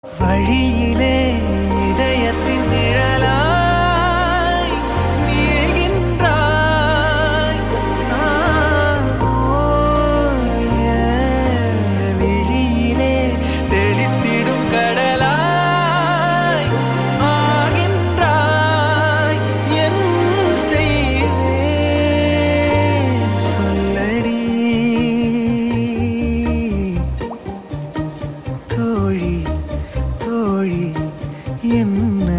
வழியிலே இதயத்தின் நிழலாய் நீள்கின்றாய் நானோ என் விழியிலே தெளித்திடும் கடலாய் ஆகின்றாய் என் செய்வேன் சொல்லடி தோழி தோழி என்ன